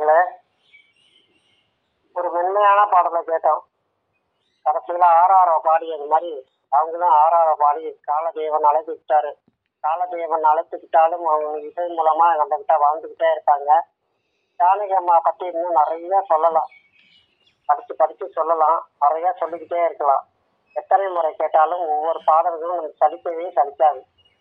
நேயர்களே ஒரு மென்மையான பாடலை கேட்டோம் கடைசியில் ஆறாரோ பாடியது மாதிரி அவங்களும் ஆறாரோ பாடி காலதேவன் அழைத்துக்கிட்டாரு காலதேவன் அழைத்துக்கிட்டாலும் அவங்க இசை மூலமா நம்ம கிட்ட வாழ்ந்துக்கிட்டே இருப்பாங்க ஜானகி அம்மா பத்தி இன்னும் நிறைய சொல்லலாம் படிச்சு படிச்சு சொல்லலாம் நிறைய சொல்லிக்கிட்டே இருக்கலாம் எத்தனை முறை கேட்டாலும் ஒவ்வொரு பாடல்களும் நமக்கு சலிக்கவே சலிக்காது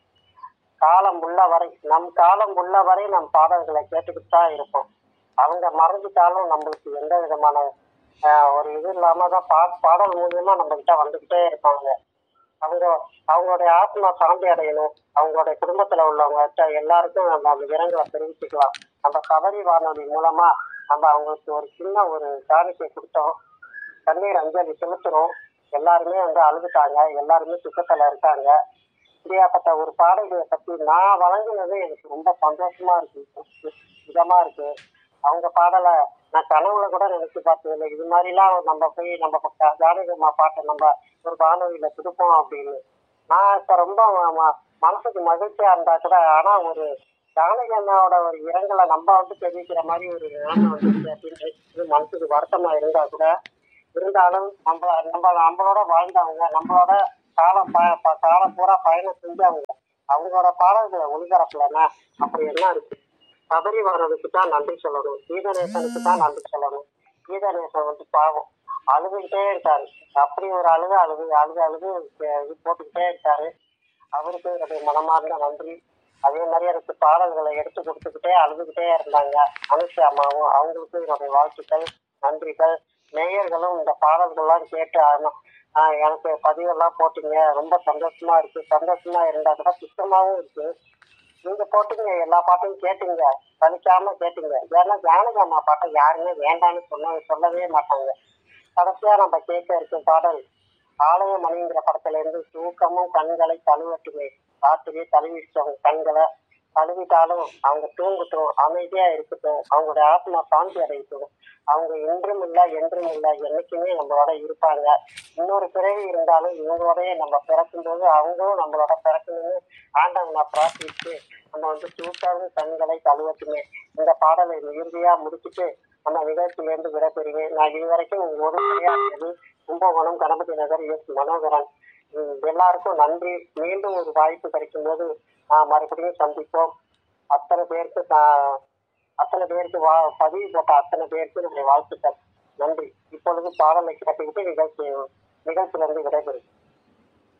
காலம் உள்ள வரை நம் காலம் உள்ள வரை நம் பாடல்களை கேட்டுக்கிட்டு தான் இருப்போம் அவங்க மறைஞ்சிட்டாலும் நம்மளுக்கு எந்த விதமான ஆஹ், ஒரு இது இல்லாம தான் பா பாடல் மூலியமா நம்ம கிட்ட வந்துகிட்டே இருப்பாங்க அவங்க அவங்களுடைய ஆத்மா சாந்தி அடையணும் அவங்களுடைய குடும்பத்துல உள்ளவங்க எல்லாருக்கும் நம்ம அந்த இரங்கலை தெரிவிச்சுக்கலாம் நம்ம சபரி வானொலி மூலமா நம்ம அவங்களுக்கு ஒரு சின்ன ஒரு காணிக்கை கொடுத்தோம் கண்ணீர் அஞ்சலி செலுத்துறோம் எல்லாருமே வந்து அழுதுட்டாங்க எல்லாருமே துக்கத்துல இருக்காங்க இப்படியாப்பட்ட ஒரு பாடல்களை பத்தி நான் வழங்கினது எனக்கு ரொம்ப சந்தோஷமா இருக்கு இதமா இருக்கு அவங்க பாடலை நான் கனவுல கூட நினைச்சு பார்த்ததில்லை இது மாதிரிலாம் நம்ம போய் நம்ம பக்க- ஜானகியம்மா பாட்டை நம்ம ஒரு வானொலியில கொடுப்போம் அப்படின்னு நான் இப்ப ரொம்ப ம- ம- மனசுக்கு மகிழ்ச்சியா இருந்தா கூட ஆனா ஒரு ஜானகி அம்மாவோட ஒரு இரங்கலை நம்ம வந்து தெரிவிக்கிற மாதிரி ஒரு நிலைமை வந்துருச்சு அப்படின்னு இது மனசுக்கு வருத்தமா இருந்தா கூட இருந்தாலும் நம்ம நம்ம நம்மளோட வாழ்ந்தவங்க நம்மளோட காலம் ப ப- காலம் பூரா பயணம் செஞ்சவங்க அவங்களோட பாடல்களை ஒளிபரப்பலன்னா அப்படி என்ன இருக்கு சபரி வர்றதுக்கு தான் நன்றி சொல்லணும் கீதநேசனுக்கு தான் நன்றி சொல்லணும் கீதநேசன் வந்து பாவம் அழுதுகிட்டே இருக்காரு அப்படி ஒரு அழுகு அழுது அழுது அழுது அஹ் இது போட்டுக்கிட்டே இருக்காரு அவருக்கு என்னுடைய மனமார்ந்த நன்றி அதே மாதிரி எனக்கு பாடல்களை எடுத்து கொடுத்துக்கிட்டே அழுதுகிட்டே இருந்தாங்க அனுஷி அம்மாவும் அவங்களுக்கும் என்னுடைய வாழ்த்துக்கள் நன்றிகள் நேயர்களும் இந்த பாடல்கள்லாம் கேட்டு ஆகணும் ஆஹ் எனக்கு பதிவெல்லாம் போட்டீங்க ரொம்ப சந்தோஷமா இருக்கு சந்தோஷமா இருந்தா கூட சுத்தமாவும் இருக்கு நீங்க போட்டீங்க எல்லா பாட்டையும் கேட்டீங்க சலிக்காம கேட்டீங்க ஏன்னா ஜானகி அம்மா பாட்டை யாருமே வேண்டாம்னு சொன்ன சொல்லவே மாட்டாங்க கடைசியா நம்ம கேட்க இருக்கும் பாடல் ஆலய மணிங்கிற படத்துல இருந்து தூக்கமும் கண்களை தழுவட்டுமே ராத்திரியே தழுவிச்சவங்க கண்களை தழுவிட்டாலும் அவங்க தூங்கட்டும் அமைதியா இருக்கட்டும் அவங்களுடைய ஆத்மா சாந்தி அடையட்டும் அவங்க இன்றும் இல்லை என்றும் இல்லை என்னைக்குமே நம்மளோட இருப்பாங்க இன்னொரு பிறவி இருந்தாலும் இவங்களோடய நம்ம பிறக்கும்போது அவங்களும் நம்மளோட பிறக்கணும்னு ஆண்டவனை பிரார்த்திச்சு நம்ம வந்து தூக்காவும் கண்களை தழுவட்டுமே இந்த பாடலை இறுதியா முடிச்சுட்டு நம்ம நிகழ்ச்சியிலேருந்து விடைபெறுவேன் நான் இதுவரைக்கும் உங்களோட உரையாடியது கும்பகோணம் கணபதி நகர் எஸ் மனோகரன் உம் எல்லாருக்கும் நன்றி மீண்டும் ஒரு வாய்ப்பு கிடைக்கும் போது நான் மறுபடியும் சந்திப்போம் அத்தனை பேருக்கு நான் அத்தனை பேருக்கு வா பதிவு போட்ட அத்தனை பேருக்கு என்னுடைய வாழ்த்துக்கள் நன்றி இப்பொழுது பாடலை கேட்டுக்கிட்டு நிகழ்ச்சி நிகழ்ச்சியிலிருந்து விடைபெறுகிறேன்